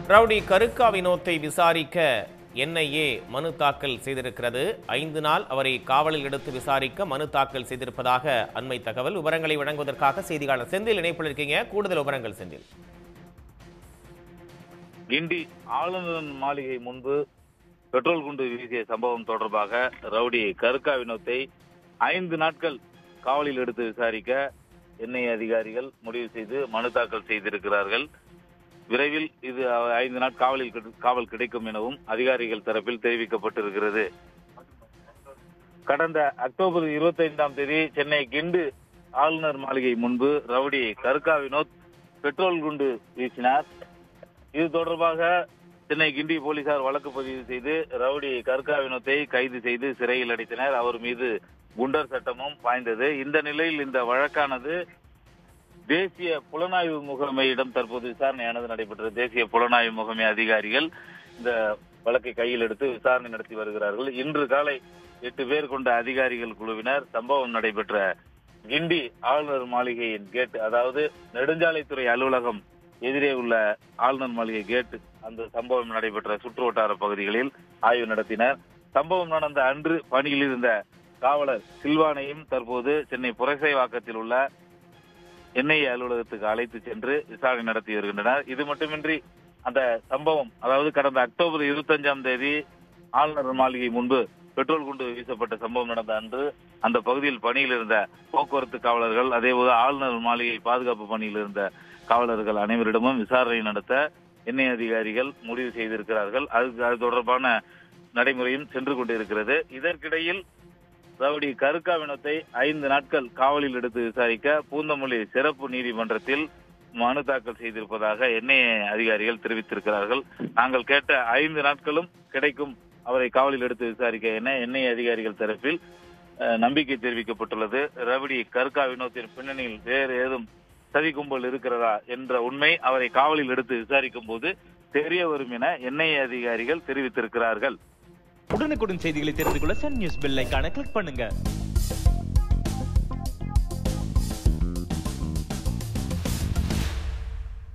rowdy கருக்கா வினோத்தை விசாரிக்க NIA மனு தாக்கல் செய்திருக்கிறது ஐந்து நாள் அவரை காவலில் எடுத்து விசாரிக்க மனு தாக்கல் செய்திருப்பதாக அண்மை தகவல் விவரங்களை வழங்குவதற்காக செய்தியாளர் செந்தில் இணைப்பில் இருக்கீங்க கூடுதல் விவரங்கள் செந்தில் கிண்டி ஆளுநர் மாளிகை முன்பு பெட்ரோல் குண்டு வீசிய சம்பவம் தொடர்பாக ரவுடி கருக்கா வினோத்தை ஐந்து நாட்கள் காவலில் எடுத்து விசாரிக்க என்ஐஏ அதிகாரிகள் முடிவு செய்து மனு தாக்கல் செய்திருக்கிறார்கள் விரைவில் இது ஐந்து நாள் காவலில் கிடை- காவல் கிடைக்கும் எனவும் அதிகாரிகள் தரப்பில் தெரிவிக்கப்பட்டிருக்கிறது கடந்த அக்டோபர் இருபத்தி ஐந்தாம் தேதி சென்னை கிண்டு ஆளுநர் மாளிகை முன்பு ரவுடி கருக்கா வினோத் பெட்ரோல் குண்டு வீசினார் இது தொடர்பாக சென்னை கிண்டி போலீசார் வழக்கு பதிவு செய்து ரவுடி கர்கா வினோத்தை கைது செய்து சிறையில் அடைத்தனர் அவர் மீது குண்டர் சட்டமும் பாய்ந்தது இந்த நிலையில் இந்த வழக்கானது தேசிய புலனாய்வு முகமையிடம் தற்போது விசாரணையானது நடைபெற்றது தேசிய புலனாய்வு முகமை அதிகாரிகள் இந்த வழக்கை கையில் எடுத்து விசாரணை நடத்தி வருகிறார்கள் இன்று காலை எட்டு பேர் கொண்ட அதிகாரிகள் குழுவினர் சம்பவம் நடைபெற்ற கிண்டி ஆளுநர் மாளிகையின் கேட் அதாவது நெடுஞ்சாலைத்துறை அலுவலகம் எதிரே உள்ள ஆளுநர் மாளிகை கேட் அந்த சம்பவம் நடைபெற்ற சுற்று வட்டார பகுதிகளில் ஆய்வு நடத்தினர் சம்பவம் நடந்த அன்று பணியில் இருந்த காவலர் சில்வானையும் தற்போது சென்னை புரசைவாக்கத்தில் உள்ள என்ஐஏ அலுவலகத்துக்கு அழைத்து சென்று விசாரணை நடத்தி வருகின்றனர் இது மட்டுமின்றி அந்த சம்பவம் அதாவது கடந்த அக்டோபர் இருபத்தஞ்சாம் தேதி ஆளுநர் மாளிகை முன்பு பெட்ரோல் குண்டு வீசப்பட்ட சம்பவம் நடந்த அன்று அந்த பகுதியில் பணியில் இருந்த போக்குவரத்து காவலர்கள் அதேபோல ஆளுநர் மாளிகை பாதுகாப்பு பணியில் இருந்த காவலர்கள் அனைவரிடமும் விசாரணை நடத்த எண்ணெய் அதிகாரிகள் முடிவு செய்திருக்கிறார்கள் அது அது தொடர்பான நடைமுறையும் சென்று கொண்டிருக்கிறது இதற்கிடையில் ரவுடி கருக்கா வினத்தை ஐந்து நாட்கள் காவலில் எடுத்து விசாரிக்க பூந்தமல்லி சிறப்பு நீதிமன்றத்தில் மனு தாக்கல் செய்திருப்பதாக என்ஐஏ அதிகாரிகள் தெரிவித்திருக்கிறார்கள் நாங்கள் கேட்ட ஐந்து நாட்களும் கிடைக்கும் அவரை காவலில் எடுத்து விசாரிக்க என என்ஐஏ அதிகாரிகள் தரப்பில் அஹ், நம்பிக்கை தெரிவிக்கப்பட்டுள்ளது ரவுடி கருக்கா வினோத்தின் பின்னணியில் வேறு ஏதும் சதி கும்பல் இருக்கிறதா என்ற உண்மை அவரை காவலில் எடுத்து விசாரிக்கும் போது தெரிய வரும் என என்ஐஏ அதிகாரிகள் தெரிவித்திருக்கிறார்கள் உடனுக்குடன் செய்திகளை தெரிந்து கொள்ள சன் நியூஸ் பெல் ஐகானை கிளிக் பண்ணுங்க